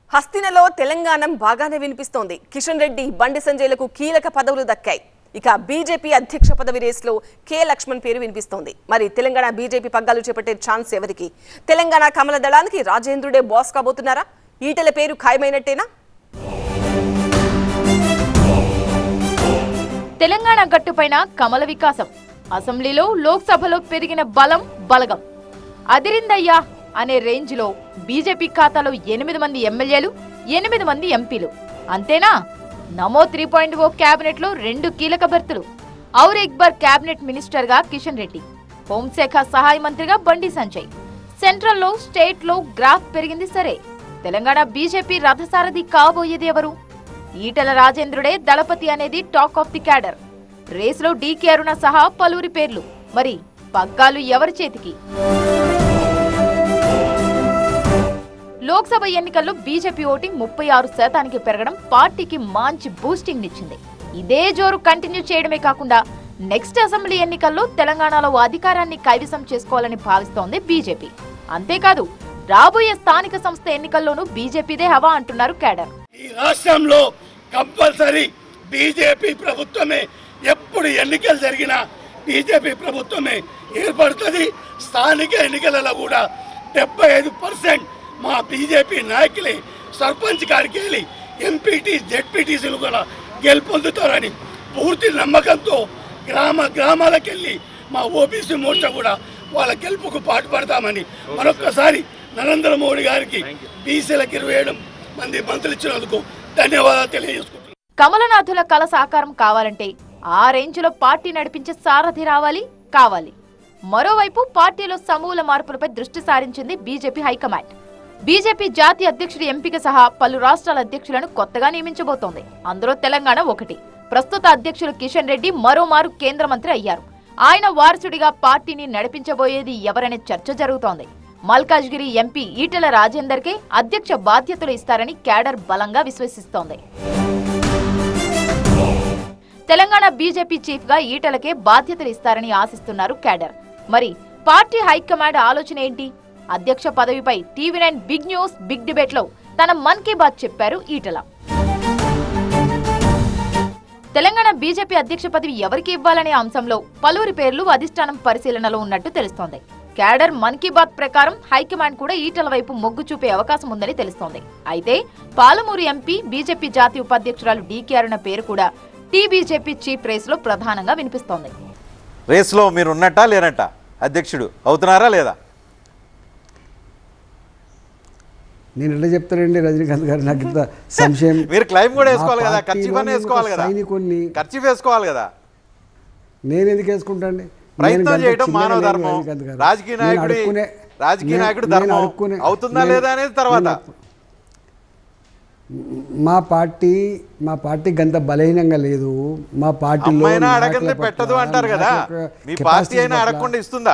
హస్తినలో తెలంగాణ బాగానే వినిపిస్తోంది కిషన్ రెడ్డి బండి సంజయ్లకు కీలక పదవులు దక్కాయి ఇక బీజేపీ అధ్యక్ష పదవి రేసులో కె లక్ష్మణ్ పేరు వినిపిస్తోంది మరి తెలంగాణ బీజేపీ పగ్గాలు చేపట్టే ఛాన్స్ ఎవరికి తెలంగాణ కమల దళానికి రాజేంద్రుడే బాస్ కాబోతున్నారా ఈటెల పేరు ఖాయమైనట్టేనా తెలంగాణ గట్టుపైన కమల వికాసం అసెంబ్లీలో లోక్సభలో పెరిగిన బలం బలగం అదిరిందయ్యా అనే రేంజ్ లో బీజేపీ ఖాతాలో ఎనిమిది మంది ఎమ్మెల్యేలు ఎనిమిది మంది ఎంపీలు అంతేనా నమో త్రీ పాయింట్ ఓ క్యాబినెట్ లో రెండు కీలక భర్తలు ఔర్ ఎక్బర్ క్యాబినెట్ మినిస్టర్ గా కిషన్ రెడ్డి హోంశాఖ సహాయ మంత్రిగా బండి సంజయ్ సెంట్రల్ లో స్టేట్ లో గ్రాఫ్ పెరిగింది సరే తెలంగాణ బీజేపీ రథసారథి కాబోయేది ఎవరు ఈటల రాజేంద్రుడే దళపతి అనేది టాక్ ఆఫ్ ది క్యాడర్ రేసులో డీకే అరుణ సహా పలువురి పేర్లు మరి పగ్గాలు ఎవరి చేతికి లోక్సభ ఎన్నికల్లో బీజేపీ ఓటింగ్ ముప్పై ఆరు శాతానికి పెరగడం పార్టీకి మంచి బూస్టింగ్ ఇచ్చింది ఇదే జోరు కంటిన్యూ చేయడమే కాకుండా నెక్స్ట్ అసెంబ్లీ ఎన్నికల్లో తెలంగాణలో అధికారాన్ని కైవసం చేసుకోవాలని భావిస్తోంది బీజేపీ అంతేకాదు రాబోయే స్థానిక సంస్థ ఎన్నికల్లోనూ బీజేపీదే హవా అంటున్నారు కేడర్ ఈ రాష్ట్రంలో కంపల్సరీ బీజేపీ ప్రభుత్వమే ఎప్పుడు ఎన్నికలు జరిగినా బీజేపీ ప్రభుత్వమే ఏర్పడుతుంది స్థానిక ఎన్నికలలో కూడా డెబ్బై ఐదు పర్సెంట్ మా బీజేపీ నాయకులే సర్పంచ్ గారికి వెళ్ళి ఎంపీటీ జెడ్పీటీసీలు కూడా గెలుపొందుతారని పూర్తి నమ్మకంతో గ్రామ గ్రామాలకు వెళ్ళి మా ఓబీసీ మోర్చా కూడా వాళ్ళ గెలుపుకు పాటుపడతామని మరొక్కసారి నరేంద్ర మోడీ గారికి బీసీలకు ఇరవై ఏడు మంది మంత్రులు ఇచ్చినందుకు ధన్యవాదాలు తెలియజేసుకుంటున్నాను కమలనాథుల కల సాకారం కావాలంటే ఆ రేంజ్ లో పార్టీ నడిపించే సారథి రావాలి కావాలి మరోవైపు పార్టీలో సమూల మార్పులపై దృష్టి సారించింది బీజేపీ హైకమాండ్ బీజేపీ జాతీయ అధ్యక్షుడి ఎంపిక సహా పలు రాష్ట్రాల అధ్యక్షులను కొత్తగా నియమించబోతోంది అందులో తెలంగాణ ఒకటి ప్రస్తుత అధ్యక్షులు కిషన్ రెడ్డి మరోమారు కేంద్ర మంత్రి అయ్యారు ఆయన వారసుడిగా పార్టీని నడిపించబోయేది ఎవరనే చర్చ జరుగుతోంది మల్కాజ్గిరి ఎంపీ ఈటెల రాజేందర్కే అధ్యక్ష బాధ్యతలు ఇస్తారని క్యాడర్ బలంగా విశ్వసిస్తోంది తెలంగాణ బీజేపీ చీఫ్ గా ఈటలకే బాధ్యతలు ఇస్తారని ఆశిస్తున్నారు క్యాడర్ మరి పార్టీ హైకమాండ్ ఆలోచన ఏంటి అధ్యక్ష పదవిపై TV nine big news big debate లో తన మన్ కీ బాత్ చెప్పారు ఈటల తెలంగాణ బీజేపీ అధ్యక్ష పదవి ఎవరికి ఇవ్వాలనే అంశంలో పలువురి పేర్లు అధిష్టానం పరిశీలనలో ఉన్నట్టు తెలుస్తోంది క్యాడర్ మన్ కీ బాత్ ప్రకారం హైకమాండ్ కూడా ఈటల వైపు మొగ్గు చూపే అవకాశం ఉందని తెలుస్తోంది అయితే పాలమూరు ఎంపీ బీజేపీ జాతీయ ఉపాధ్యక్షురాలు డీకే అరుణ పేరు కూడా టీ బీజేపీ చీఫ్ రేస్ లో ప్రధానంగా వినిపిస్తోంది రేస్లో మీరు ఉన్నట్టా లేనట్టా అధ్యక్షుడు అవుతున్నారా లేదా నేను ఎట్లా చెప్తానండి రజనీకాంత్ గారు నాకు ఇంత సంశయం మీరు క్లైమ్ కూడా మా వేసుకోవాలి కదా పార్టీలో ఖర్చు నేను వేసుకోవాలి ఒక కదా సైనికుణ్ణి ఖర్చు వేసుకోవాలి కదా నేను ఎందుకు వేసుకుంటాండి ప్రయత్నం నేను గంట చేయడం చిన్నగా మానవ లేను ధర్మం రజనీకాంత్ గారు. రాజకీయ నేను నాయకుడి అడుక్కునే- రాజకీయ నేను- నాయకుడి నేను ధర్మం అడుక్కునే- అవుతుందా నేను- లేదా అనేది తర్వాత నేను- మా పార్టీ మా పార్టీ గంత బలహీనంగా లేదు మా పార్టీలో అమ్మాయినా నాయకుల అడగంది పట్ల, పెట్టదు అంటారు కదా నాయకుల యొక్క మీ capacity పార్టీ అయినా పట్ల అడగకుండా ఇస్తుందా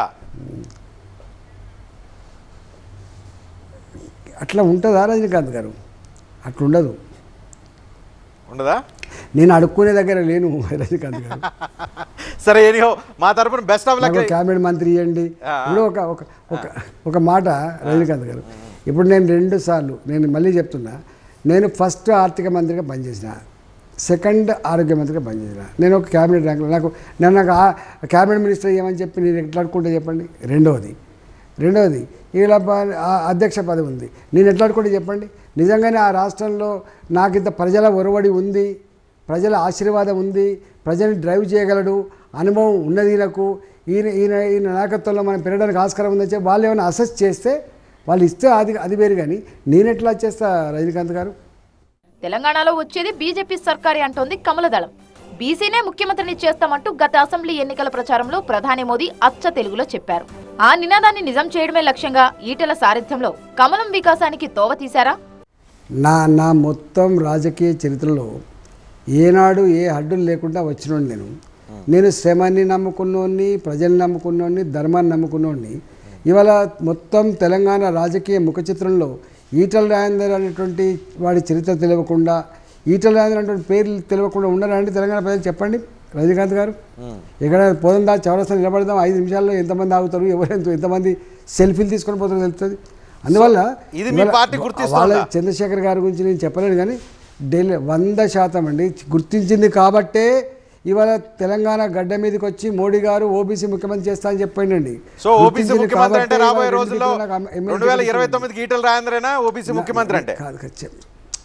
అట్లా ఉంటుందా రజనీకాంత్ గారు అట్లా ఉండదు ఉండదా నేను అడుక్కునే దగ్గర లేను రజనీకాంత్ గారు సరే ఎనీహో మా తరపున బెస్ట్ ఆఫ్ లక్ నాకు క్యాబినెట్ మంత్రి ఇవ్వండి ఆ. ఇప్పుడు ఒక ఒక ఒక ఒక మాట రజనీకాంత్ గారు ఇప్పుడు నేను రెండు సార్లు నేను మళ్ళీ చెప్తున్నా నేను ఫస్ట్ ఆర్థిక మంత్రిగా పనిచేసిన సెకండ్ ఆరోగ్య మంత్రిగా పనిచేసిన నేను ఒక క్యాబినెట్ ర్యాంకులో నాకు నేను నాకు ఆ క్యాబినెట్ మినిస్టర్ ఏమని చెప్పి నేను ఎట్లా అనుకుంటే చెప్పండి రెండవది రెండవది ఇలా ప- ఆ అధ్యక్ష పదవి ఉంది నేను ఎట్లా అనుకుంటే చెప్పండి నిజంగానే ఆ రాష్ట్రంలో నాకు ఇంత ప్రజల ఒరవడి ఉంది ప్రజల ఆశీర్వాదం ఉంది ప్రజల్ని డ్రైవ్ చేయగలడు అనుభవం ఉన్నది నాకు ఈయన ఈయన ఈయన నాయకత్వంలో మనం పెరగడానికి ఆస్కారం ఉందని చెప్పి వాళ్ళు ఏమైనా అసెస్ చేస్తే వాళ్ళు ఇస్తే అది అది వేరు కానీ నేను ఎట్లా చేస్తా రజనీకాంత్ గారు తెలంగాణలో వచ్చేది బీజేపీ సర్కారే అంటోంది కమలదళం బీసీనే ముఖ్యమంత్రిని చేస్తామంటూ గత అసెంబ్లీ ఎన్నికల ప్రచారంలో ప్రధాని మోదీ అచ్చ తెలుగులో చెప్పారు ఆ నినాదాన్ని నిజం చేయడమే లక్ష్యంగా ఈటెల సారథ్యంలో కమలం వికాసానికి తోవ తీశారా నా నా మొత్తం రాజకీయ చరిత్రలో ఏనాడు ఏ అడ్డులు లేకుండా వచ్చినోడిని నేను నేను శ్రమాన్ని నమ్ముకున్నోడిని ప్రజల్ని నమ్ముకున్నోడిని ధర్మాన్ని నమ్ముకున్నోడిని ఇవాళ మొత్తం తెలంగాణ రాజకీయ ముఖ చిత్రంలో ఈటల రాజేందర్ అనేటువంటి వాడి చరిత్ర తెలియకుండా ఈటల రాజేందర్ అనేటువంటి పేర్లు తెలియకుండా ఉన్నారంటే తెలంగాణ ప్రజలు చెప్పండి రజనీకాంత్ గారు ఎక్కడ పోదా చౌరస్తా నిలబడదాం ఐదు నిమిషాల్లో ఎంతమంది ఆగుతారు ఎవరు ఎంత ఎంతమంది సెల్ఫీలు తీసుకొని పోతారో తెలుస్తుంది అందువల్ల ఇది మీ ఇవాళ పార్టీ గుర్తిస్తోందా? వాళ్ళ చంద్రశేఖర్ గారి గురించి నేను చెప్పలేను కానీ ఢిల్లీ వంద శాతం అండి గుర్తించింది కాబట్టే ఇవాళ తెలంగాణ గడ్డ మీదకి వచ్చి మోడీ గారు ఓబీసీ ముఖ్యమంత్రి చేస్తా అని చెప్పండి సో ఓబీసీ ముఖ్యమంత్రి అంటే రాబోయే రోజుల్లో రెండు వేల ఇరవై తొమ్మిదికి ఈటల రాజేంద్రనా ఓబీసీ ముఖ్యమంత్రి అంటే కాదు కాదు చెప్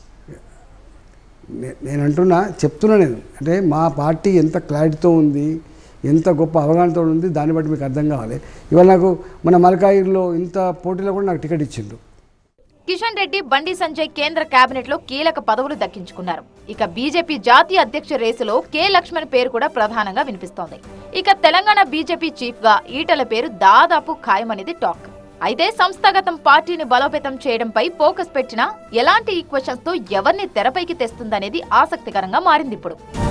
నే- నేను అంటున్నా చెప్తున్నా నేను అంటే మా పార్టీ ఎంత క్లారిటీతో ఉంది ఎంత గొప్ప అవగాహనతో ఉంది దాన్ని బట్టి మీకు అర్థం కావాలి ఇవాళ నాకు మన మలకాయిలో ఇంత పోటీలో కూడా నాకు టికెట్ ఇచ్చిండు కిషన్ రెడ్డి బండి సంజయ్ కేంద్ర కేబినెట్ లో కీలక పదవులు దక్కించుకున్నారు ఇక బీజేపీ జాతీయ అధ్యక్ష రేసులో కె లక్ష్మణ్ పేరు కూడా ప్రధానంగా వినిపిస్తోంది ఇక తెలంగాణ బీజేపీ చీఫ్ గా ఈటల పేరు దాదాపు ఖాయమనేది టాక్ అయితే సంస్థాగతం పార్టీని బలోపేతం చేయడంపై ఫోకస్ పెట్టినా ఎలాంటి ఈక్వెషన్స్ తో ఎవరిని తెరపైకి తెస్తుందనేది ఆసక్తికరంగా మారింది ఇప్పుడు